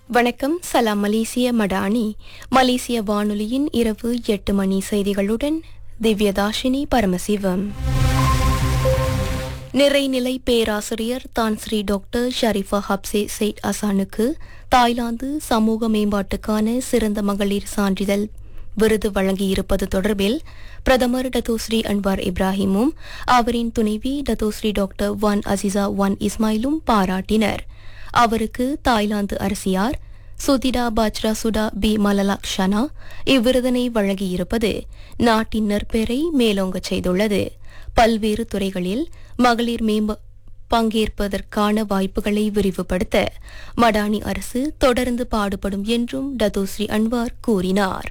வணக்கம் சலாம் மலேசிய மடானி மலேசிய வானொலியின் இரவு எட்டு மணி செய்திகளுடன் திவ்யதாஷினி பரமசிவம் நிறைநிலை பேராசிரியர் தான் Sri doctor Sharifah Hapsah Syed அசானுக்கு தாய்லாந்து சமூக மேம்பாட்டுக்கான சிறந்த மகளிர் சான்றிதழ் விருது வழங்கியிருப்பது தொடர்பில் பிரதமர் டத்தோஸ்ரீ அன்வார் இப்ராஹிமும் அவரின் துணைவி Dato Sri doctor Wan Azizah Wan இஸ்மாயிலும் பாராட்டினர் அவருக்கு தாய்லாந்து அரசியார் Suthida Bajrasudhabimalalakshana இவ்விருதினை வழங்கியிருப்பது நாட்டின் நற்பெயரை மேலோங்கச் செய்துள்ளது பல்வேறு துறைகளில் மகளிர் மேம்ப பங்கேற்பதற்கான வாய்ப்புகளை விரிவுபடுத்த மடானி அரசு தொடர்ந்து பாடுபடும் என்றும் டத்தோஸ்ரீ அன்வார் கூறினார்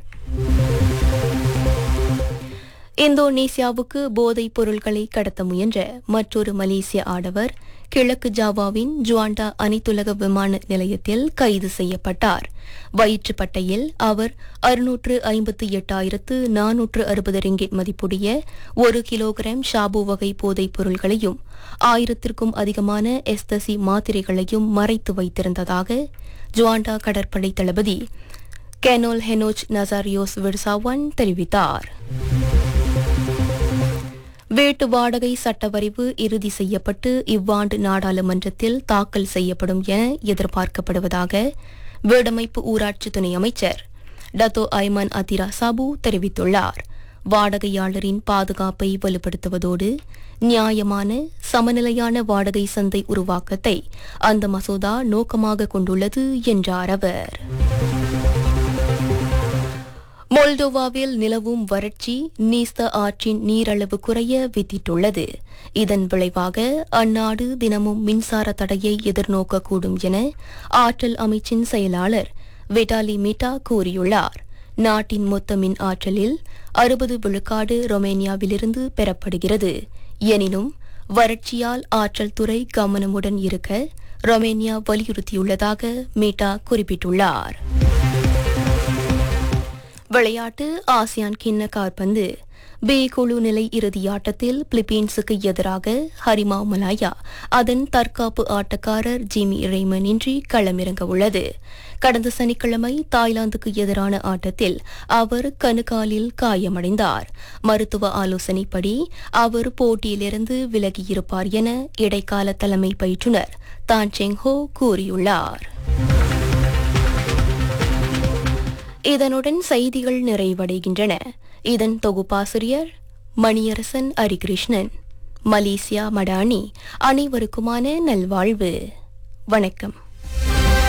இந்தோனேசியாவுக்கு போதைப் பொருட்களை கடத்த முயன்ற மற்றொரு மலேசிய ஆடவர் கிழக்கு ஜாவாவின் ஜுவாண்டா அனைத்துலக விமான நிலையத்தில் கைது செய்யப்பட்டார் வயிற்றுப்பட்டையில் அவர் அறுநூற்று ஐம்பத்தி எட்டாயிரத்து நானூற்று அறுபது ரிங்கிட் மதிப்புடைய ஒரு கிலோகிராம் ஷாபு வகை போதைப் பொருள்களையும் ஆயிரத்திற்கும் அதிகமான எஸ்தசி மாத்திரைகளையும் மறைத்து வைத்திருந்ததாக ஜுவாண்டா கடற்படை தளபதி கெனோல் ஹெனோச் நசாரியோஸ் விர்சாவான் தெரிவித்தார் வீட்டு வாடகை சட்டவரைவு இறுதி செய்யப்பட்டு இவ்வாண்டு நாடாளுமன்றத்தில் தாக்கல் செய்யப்படும் என எதிர்பார்க்கப்படுவதாக வீடமைப்பு ஊராட்சி துணை அமைச்சர் டத்தோ ஐமன் அதிரா சாபு தெரிவித்துள்ளார் வாடகையாளரின் பாதுகாப்பை வலுப்படுத்துவதோடு நியாயமான சமநிலையான வாடகை சந்தை உருவாக்கத்தை அந்த மசோதா நோக்கமாக கொண்டுள்ளது என்றார் அவர் மோல்டோவாவில் நிலவும் வறட்சி நீஸ்த ஆற்றின் நீரளவு குறைய வித்திட்டுள்ளது இதன் விளைவாக அந்நாடு தினமும் மின்சார தடையை எதிர்நோக்கக்கூடும் என ஆற்றல் அமைச்சின் செயலாளர் விட்டாலி மீட்டா கூறியுள்ளார் நாட்டின் மொத்த மின் ஆற்றலில் அறுபது விழுக்காடு ரொமேனியாவிலிருந்து பெறப்படுகிறது எனினும் வறட்சியால் ஆற்றல் துறை கவனமுடன் இருக்க ரொமேனியா வலியுறுத்தியுள்ளதாக மீட்டா குறிப்பிட்டுள்ளார் விளையாட்டு ஆசியான் கிண்ண காற்பந்து பி குழு நிலை இறுதியாட்டத்தில் பிலிப்பீன்ஸுக்கு எதிராக ஹரிமா மலாயா அதன் தற்காப்பு ஆட்டக்காரர் ஜிமி ரெய்மன் இன்றி களமிறங்க உள்ளது கடந்த சனிக்கிழமை தாய்லாந்துக்கு எதிரான ஆட்டத்தில் அவர் கணுகாலில் காயமடைந்தார் மருத்துவ ஆலோசனைப்படி அவர் போட்டியிலிருந்து விலகியிருப்பார் என இடைக்கால தலைமை பயிற்றுனர் தான் செங்ஹோ கூறியுள்ளார் இதனுடன் செய்திகள் நிறைவடைகின்றன இதன் தொகுப்பாசிரியர் மணியரசன் அரிகிருஷ்ணன் மலேசியா மடானி அனைவருக்குமான நல்வாழ்வு வணக்கம்